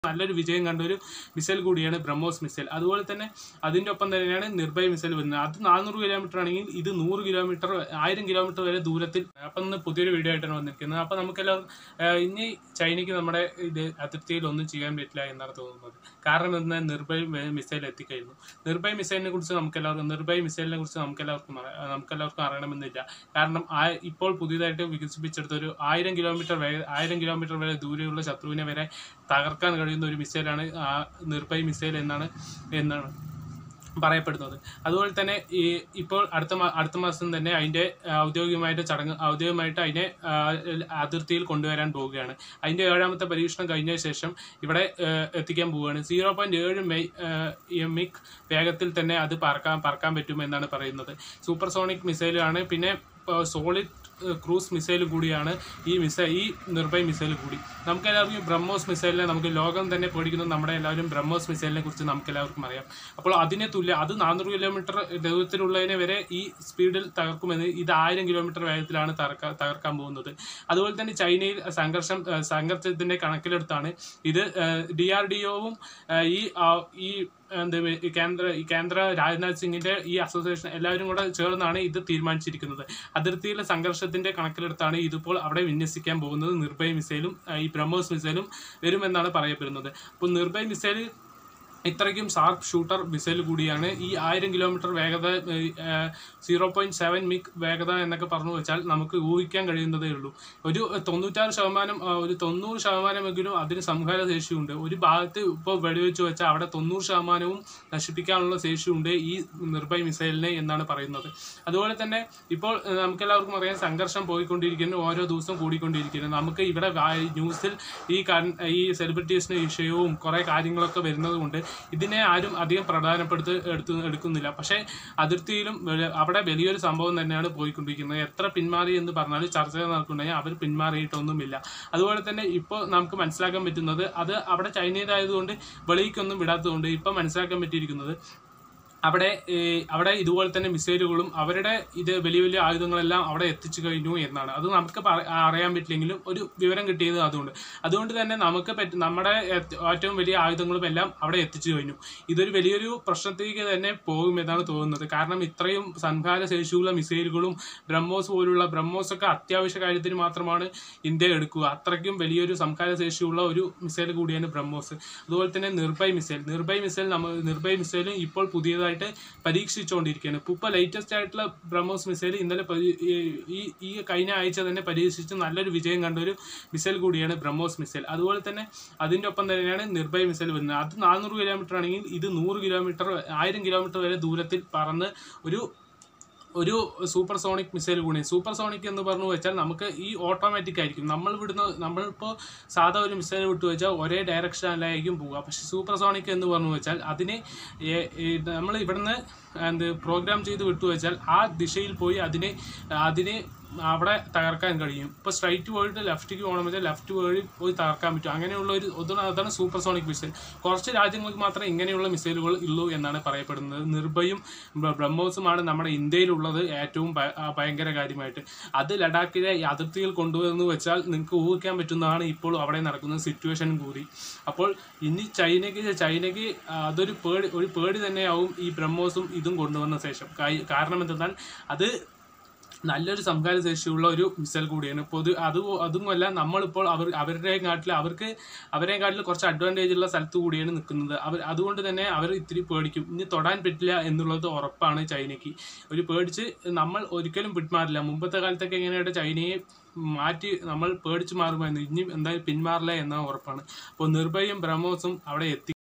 നല്ലൊരു വിജയം കണ്ട ഒരു മിസൈൽ കൂടിയാണ് ബ്രഹ്മോസ് മിസൈൽ അതുപോലെ തന്നെ അതിൻ്റെ ഒപ്പം തന്നെയാണ് നിർഭയ മിസൈൽ വരുന്നത് അത് നാനൂറ് കിലോമീറ്റർ ആണെങ്കിൽ ഇത് നൂറ് കിലോമീറ്റർ ആയിരം കിലോമീറ്റർ വരെ ദൂരത്തിൽ അപ്പം ഇന്ന് പുതിയൊരു വീഡിയോ ആയിട്ടാണ് വന്നിരിക്കുന്നത് അപ്പം നമുക്കെല്ലാം ഇനി ചൈനയ്ക്ക് നമ്മുടെ ഇത് അതിർത്തിയിൽ ഒന്നും ചെയ്യാൻ പറ്റില്ല എന്നാണ് തോന്നുന്നത് കാരണം എന്താ നിർഭയ മിസൈൽ എത്തിക്കഴിഞ്ഞു നിർഭയ മിസൈലിനെ കുറിച്ച് നമുക്കെല്ലാവർക്കും നിർഭയ മിസൈലിനെ കുറിച്ച് നമുക്കെല്ലാവർക്കും അറി- നമുക്കെല്ലാവർക്കും അറിയണമെന്നില്ല കാരണം ആ ഇപ്പോൾ പുതിയതായിട്ട് വികസിപ്പിച്ചെടുത്ത ഒരു ആയിരം കിലോമീറ്റർ വരെ ആയിരം കിലോമീറ്റർ വരെ ദൂരെയുള്ള ശത്രുവിനെ വരെ തകർക്കാൻ കഴിയുന്ന ഒരു മിസൈലാണ് ആ നിർഭയ മിസൈൽ എന്നാണ് എന്നാണ് പറയപ്പെടുന്നത് അതുപോലെ തന്നെ ഈ ഇപ്പോൾ അടുത്ത മാ- അടുത്ത മാസം തന്നെ അതിൻ്റെ ഔദ്യോഗികമായിട്ട് ചടങ്ങ് ഔദ്യോഗികമായിട്ട് അതിനെ ആ, അതിർത്തിയിൽ കൊണ്ടുവരാൻ പോവുകയാണ് അതിൻ്റെ ഏഴാമത്തെ പരീക്ഷണം കഴിഞ്ഞ ശേഷം ഇവിടെ ആ, എത്തിക്കാൻ പോവുകയാണ് സീറോ പോയിൻറ്റ് ഏഴ് മെയ് എമിക് വേഗത്തിൽ തന്നെ അത് പറക്കാൻ പറക്കാൻ പറ്റുമെന്നാണ് പറയുന്നത് സൂപ്പർസോണിക് മിസൈലാണ് പിന്നെ സോളിഡ് ക്രൂസ് മിസൈൽ കൂടിയാണ് ഈ മിസൈൽ ഈ നിർഭയ മിസൈൽ കൂടി നമുക്കെല്ലാവർക്കും ഈ ബ്രഹ്മോസ് മിസൈലിനെ നമുക്ക് ലോകം തന്നെ പേടിക്കുന്നത് നമ്മുടെ എല്ലാവരും ബ്രഹ്മോസ് മിസൈലിനെ കുറിച്ച് നമുക്കെല്ലാവർക്കും അറിയാം അപ്പോൾ അതിനെ തുല്യ അത് നാനൂറ് കിലോമീറ്റർ ദൂരത്തിലുള്ളതിനെ വരെ ഈ സ്പീഡിൽ തകർക്കുമെന്ന് ഇത് ആയിരം കിലോമീറ്റർ വേഗത്തിലാണ് തകർക്കാൻ തകർക്കാൻ പോകുന്നത് അതുപോലെ തന്നെ ചൈനയിൽ സംഘർഷം ഏഹ് സംഘർഷത്തിന്റെ കണക്കിലെടുത്താണ് ഇത് ഡി ആർ ഡി ഒവും ഈ ആ, ഈ എന്ത് ഈ കേന്ദ്ര ഈ കേന്ദ്ര രാജ്നാഥ് സിംഗിന്റെ ഈ അസോസിയേഷൻ എല്ലാവരും കൂടെ ചേർന്നാണ് ഇത് തീരുമാനിച്ചിരിക്കുന്നത് അതിർത്തിയിലെ സംഘർഷത്തിന്റെ കണക്കിലെടുത്താണ് ഇതിപ്പോൾ അവിടെ വിന്യസിക്കാൻ പോകുന്നത് നിർഭയ മിസൈലും ആ, ഈ ബ്രഹ്മോസ് മിസൈലും വരുമെന്നാണ് പറയപ്പെടുന്നത് അപ്പോൾ നിർഭയ മിസൈൽ ഇത്രയ്ക്കും ഷാർപ്പ് ഷൂട്ടർ മിസൈൽ കൂടിയാണ് ഈ ആയിരം കിലോമീറ്റർ വേഗത സീറോ പോയിന്റ് സെവൻ മിക് വേഗത എന്നൊക്കെ പറഞ്ഞു വെച്ചാൽ നമുക്ക് ഊഹിക്കാൻ കഴിയുന്നതേ ഉള്ളൂ ഒരു തൊണ്ണൂറ്റാറ് ശതമാനം ആ, ഒരു തൊണ്ണൂറ് ശതമാനമെങ്കിലും അതിന് സംഹാര ശേഷിയുണ്ട് ഒരു ഭാഗത്ത് ഇപ്പോൾ വെടിവെച്ച് വെച്ചാൽ അവിടെ തൊണ്ണൂറ് ശതമാനവും നശിപ്പിക്കാനുള്ള ശേഷിയുണ്ട് ഈ നിർഭയ മിസൈലിന് എന്നാണ് പറയുന്നത് അതുപോലെ തന്നെ ഇപ്പോൾ ഏഹ്, നമുക്കെല്ലാവർക്കും അറിയാം സംഘർഷം പോയിക്കൊണ്ടിരിക്കുന്നു ഓരോ ദിവസവും കൂടിക്കൊണ്ടിരിക്കുന്നു നമുക്ക് ഇവിടെ വാ- ന്യൂസിൽ ഈ കൺ- ഈ സെലിബ്രിറ്റീസിന് വിഷയവും കുറേ കാര്യങ്ങളൊക്കെ വരുന്നത് കൊണ്ട് ഇതിനെ ആരും അധികം പ്രധാനപ്പെടുത്ത് എടുത്ത് എടുക്കുന്നില്ല പക്ഷേ അതിർത്തിയിലും വെ- അവിടെ വലിയൊരു സംഭവം തന്നെയാണ് പോയിക്കൊണ്ടിരിക്കുന്നത് എത്ര പിന്മാറി എന്ന് പറഞ്ഞാൽ ചർച്ചകൾ നടക്കുന്നുണ്ടെങ്കിൽ അവർ പിന്മാറിയിട്ടൊന്നുമില്ല അതുപോലെ തന്നെ ഇപ്പോൾ നമുക്ക് മനസ്സിലാക്കാൻ പറ്റുന്നത് അത് അവിടെ ചൈനയിലായതുകൊണ്ട് വെളിയിക്കൊന്നും വിടാത്തതുകൊണ്ട് ഇപ്പം മനസ്സിലാക്കാൻ പറ്റിയിരിക്കുന്നത് അവിടെ ഈ, അവിടെ ഇതുപോലെ തന്നെ മിസൈലുകളും അവരുടെ ഇത് വലിയ വലിയ ആയുധങ്ങളെല്ലാം അവിടെ എത്തിച്ചു കഴിഞ്ഞു എന്നാണ് അത് നമുക്ക് പറ- അറിയാൻ പറ്റില്ലെങ്കിലും ഒരു വിവരം കിട്ടിയത് അതുകൊണ്ട് അതുകൊണ്ട് തന്നെ നമുക്ക് പറ്റ നമ്മുടെ ഏറ്റ് ഏറ്റവും വലിയ ആയുധങ്ങളും എല്ലാം അവിടെ എത്തിച്ചു കഴിഞ്ഞു ഇതൊരു വലിയൊരു പ്രശ്നത്തിലേക്ക് തന്നെ പോകുമെന്നാണ് തോന്നുന്നത് കാരണം ഇത്രയും സംഹാര ശേഷിയുള്ള മിസൈലുകളും ബ്രഹ്മോസ് പോലുള്ള ബ്രഹ്മോസ് ഒക്കെ അത്യാവശ്യ കാര്യത്തിന് മാത്രമാണ് ഇന്ത്യ എടുക്കുക അത്രയ്ക്കും വലിയൊരു സംഹാര ശേഷിയുള്ള ഒരു മിസൈൽ കൂടിയാണ് ബ്രഹ്മോസ് അതുപോലെ തന്നെ നിർഭയ് മിസൈൽ നിർഭയ് മിസൈൽ നമ്മൾ നിർഭയ് മിസൈലും ഇപ്പോൾ പുതിയതായിട്ട് പരീക്ഷിച്ചുകൊണ്ടിരിക്കുകയാണ് ഇപ്പോൾ ഇപ്പോൾ ലേറ്റസ്റ്റ് ആയിട്ടുള്ള ബ്രഹ്മോസ് മിസൈൽ ഇന്നലെ പരി- ഈ- ഈ ഈ കഴിഞ്ഞ ആഴ്ച തന്നെ പരീക്ഷിച്ച് നല്ലൊരു വിജയം കണ്ട ഒരു മിസൈൽ കൂടിയാണ് ബ്രഹ്മോസ് മിസൈൽ അതുപോലെ തന്നെ അതിൻ്റെ ഒപ്പം തന്നെയാണ് നിർഭയ മിസൈൽ വരുന്നത് അത് നാനൂറ് കിലോമീറ്റർ ആണെങ്കിൽ ഇത് നൂറ് കിലോമീറ്റർ ആയിരം കിലോമീറ്റർ വരെ ദൂരത്തിൽ പറന്ന് ഒരു ഒരു സൂപ്പർ സോണിക് മിസൈൽ കൂടി സൂപ്പർ സോണിക് എന്ന് പറഞ്ഞു വെച്ചാൽ നമുക്ക് ഈ ഓട്ടോമാറ്റിക് ആയിരിക്കും നമ്മൾ വിടുന്ന നമ്മളിപ്പോൾ സാധാ ഒരു മിസൈൽ വിട്ടു വെച്ചാൽ ഒരേ ഡയറക്ഷനിലായിരിക്കും പോവുക പക്ഷേ സൂപ്പർ സോണിക് എന്ന് പറഞ്ഞു വെച്ചാൽ അതിന് ഏ- ഈ നമ്മൾ ഇവിടുന്ന് എന്ത് പ്രോഗ്രാം ചെയ്ത് വിട്ടു വെച്ചാൽ ആ ദിശയിൽ പോയി അതിനെ അതിനെ അവിടെ തകർക്കാൻ കഴിയും ഇപ്പോൾ സ്ട്രൈറ്റ് പോയിട്ട് ലെഫ്റ്റിക്ക് പോകണം വെച്ചാൽ ലെഫ്റ്റ് വഴി പോയി തകർക്കാൻ പറ്റും അങ്ങനെയുള്ള ഒരു അതാണ് അതാണ് സൂപ്പർ സോണിക് മിസൈൽ കുറച്ച് രാജ്യങ്ങൾക്ക് മാത്രമേ ഇങ്ങനെയുള്ള മിസൈലുകൾ ഉള്ളൂ എന്നാണ് പറയപ്പെടുന്നത് നിർഭയും ബ്ര- ബ്രഹ്മോസുമാണ് നമ്മുടെ ഇന്ത്യയിലുള്ളത് ഏറ്റവും ഭ- ആ, ഭയങ്കര കാര്യമായിട്ട് അത് ലഡാക്കിലെ ഈ അതിർത്തിയിൽ കൊണ്ടുവന്ന് വെച്ചാൽ നിങ്ങൾക്ക് ഊഹിക്കാൻ പറ്റുന്നതാണ് ഇപ്പോൾ അവിടെ നടക്കുന്ന സിറ്റുവേഷൻ കൂടി അപ്പോൾ ഇനി ചൈനയ്ക്ക് ചൈനയ്ക്ക് അതൊരു പേടി ഒരു പേടി തന്നെയാവും ഈ ബ്രഹ്മോസും ഇതും കൊണ്ടുവന്ന ശേഷം കായി- കാരണം എന്തെന്നാൽ അത് നല്ലൊരു സംഹാര ശേഷിയുള്ള ഒരു മിസൈൽ കൂടിയാണ് പൊതു അത് അതുമല്ല നമ്മളിപ്പോൾ അവർ അവരുടെ കാട്ടിൽ അവർക്ക് അവരെ കാട്ടിൽ കുറച്ച് അഡ്വാൻറ്റേജ് ഉള്ള സ്ഥലത്ത് കൂടിയാണ് നിൽക്കുന്നത് അവർ അതുകൊണ്ട് തന്നെ അവർ ഇത്തിരി പേടിക്കും ഇനി തൊടാൻ പറ്റില്ല എന്നുള്ളത് ഉറപ്പാണ് ചൈനയ്ക്ക് ഒരു പേടിച്ച് നമ്മൾ ഒരിക്കലും പിന്മാറില്ല മുമ്പത്തെ കാലത്തൊക്കെ എങ്ങനെയായിട്ട് ചൈനയെ മാറ്റി നമ്മൾ പേടിച്ച് മാറുമായിരുന്നു ഇനി എന്തായാലും പിന്മാറില്ല എന്ന ഉറപ്പാണ് അപ്പോൾ നിർഭയും ബ്രഹ്മോസും അവിടെ എത്തി